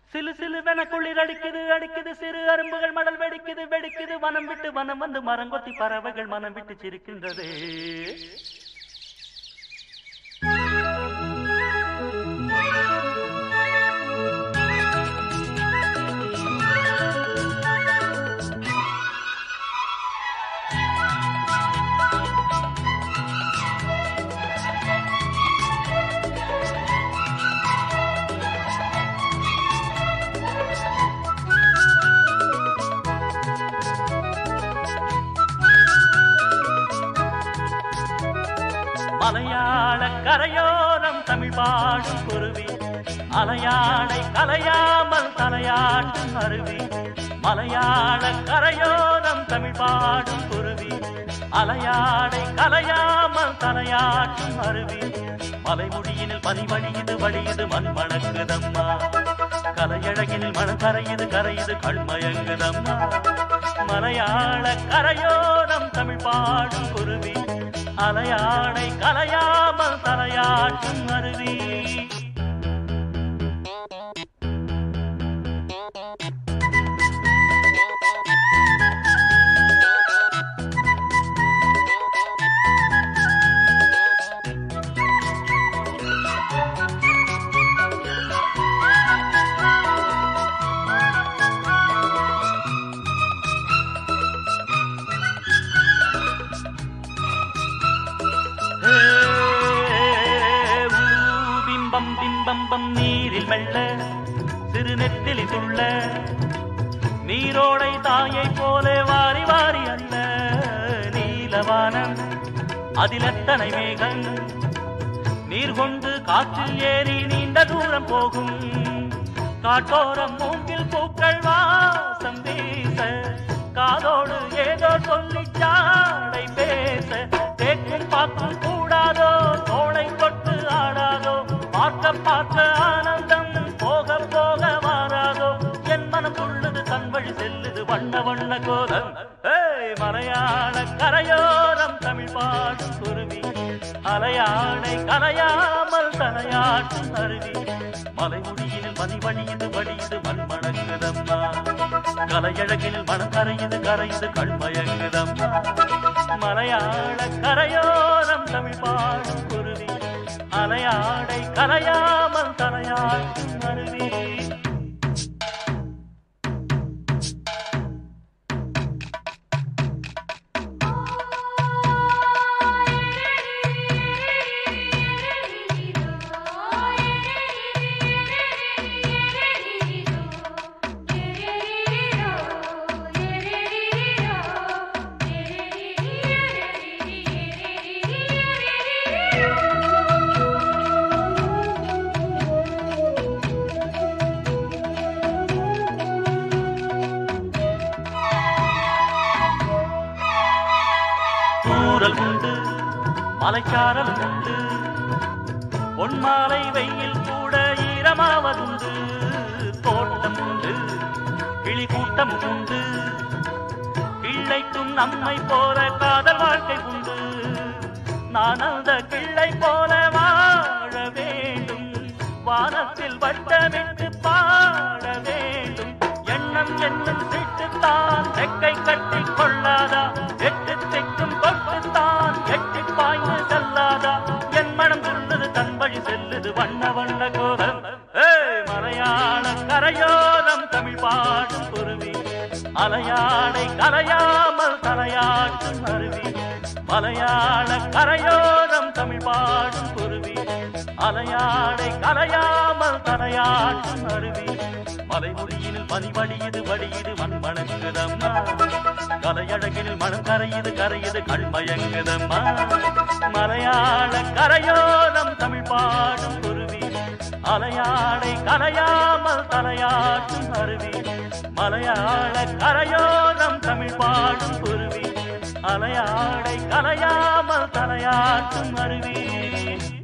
சிலு சிலுவென குளிர் அடிக்குது அடிக்குது சிறு அரும்புகள் மடல் வெடிக்குது வெடிக்குது வனம் விட்டு வனம் வந்து மரங்கொத்தி பறவைகள் மனம் விட்டு சிரிக்கின்றது மலையாள கரையோரம் தமிழ் பாடும் குருவி அலையாளை கலையாமல் தலையாட்டும் அருவி மலையாள கரையோரம் தமிழ் பாடும் குருவி அலையாடை கலையாமல் தலையாட்டும் அருவி மலைமுடியினில் பனி வழியுது வழியுது மண் மணக்குதம்மா கலையழகினில் மணம் கரையுது கரையுது கண்மயங்குதம்மா மலையாள கரையோரம் தமிழ் பாடும் குருவி அலையாடை கலையாமல் தலையாட்டும் அருவி ஏ, ஊ, பிம்பம் பிம்பம் பம் நீரில் மெல்ல சிறு நெத்திலி துள்ள நீரோடை தாயை போல வாரி வாரி அல்ல நீலவானம் அதில் எத்தனை மேகம் நீர் கொண்டு காற்றில் ஏறி நீண்ட தூரம் போகும் காட்டோரம் மூங்கில் பூக்கள் வாசம் வீச காதோடு ஏதோ சொல்லி சாடை பேச தேக்கும் பார்க்கும் கூடாதோ தோளை தொட்டு ஆடாதோ பார்க்க பார்க்க ஆனந்தம் போக போக மாறாதோ என் மனம் துள்ளுது தன் வழி செல்லுது வண்ண வண்ண கோலம் ஏய் மலையாள கரையோரம் தமிழ் பாடும் குருவி அலையாடை கலையாமல் தலையாட்டும் அருவி மலைமுடியில் மணி வழியுது வழியுது மண் மணக்குதம்மா கலையழகினில் மனம் கரையுது கரையுது கண்மயங்குதம்மா மலையாள கரையோரம் தமிழ் பாடும் குருவி அலையாடை கலையாமல் தலையாட்டும் அருவி தூரல் உண்டு மலைச்சாரல் உண்டு பொன்மாலை வெயில் கூட ஈரமாவதுண்டு தோட்டம் உண்டு கிளி கூட்டம் உண்டு கிள்ளைக்கும் நம்மை போல காதல் வாழ்க்கை உண்டு நான் அந்த கிள்ளை போல வாழ வேண்டும் வானத்தில் வட்டமிட்டு பாட வேண்டும் எண்ணம் என்னும் சீட்டுத்தான் ரெக்கை கட்டி கொள்ளாதா எட்டு திக்கும் தொட்டுத்தான் எட்டி பாய்ந்து செல்லாதா என் மனம் துள்ளுது தன் வழி செல்லுது வண்ண வண்ண கோலம் ஏய் மலையாள கரையோரம் தமிழ் பாடும் குருவி அலையாடை கரையாமல் தலையாட்டும் அருவி மலையாள கரையோரம் தமிழ் பாடும் குருவி அலையாடை கலையாமல் தலையாட்டும் அருவி மலைமுடியினில் பனி வழியுது வழியுது மண் மணங்குதம்மா கலையழகினில் மனம் கரையுது கரையுது கண்மயங்குதம்மா மலையாள கரையோரம் தமிழ் பாடும் குருவி அலையாடை கலையாமல் தலையாட்டும் அருவி மலையாள கரையோரம் தமிழ் பாடும் குருவி அலையாடை கலையாமல் தலையாட்டும் அருவி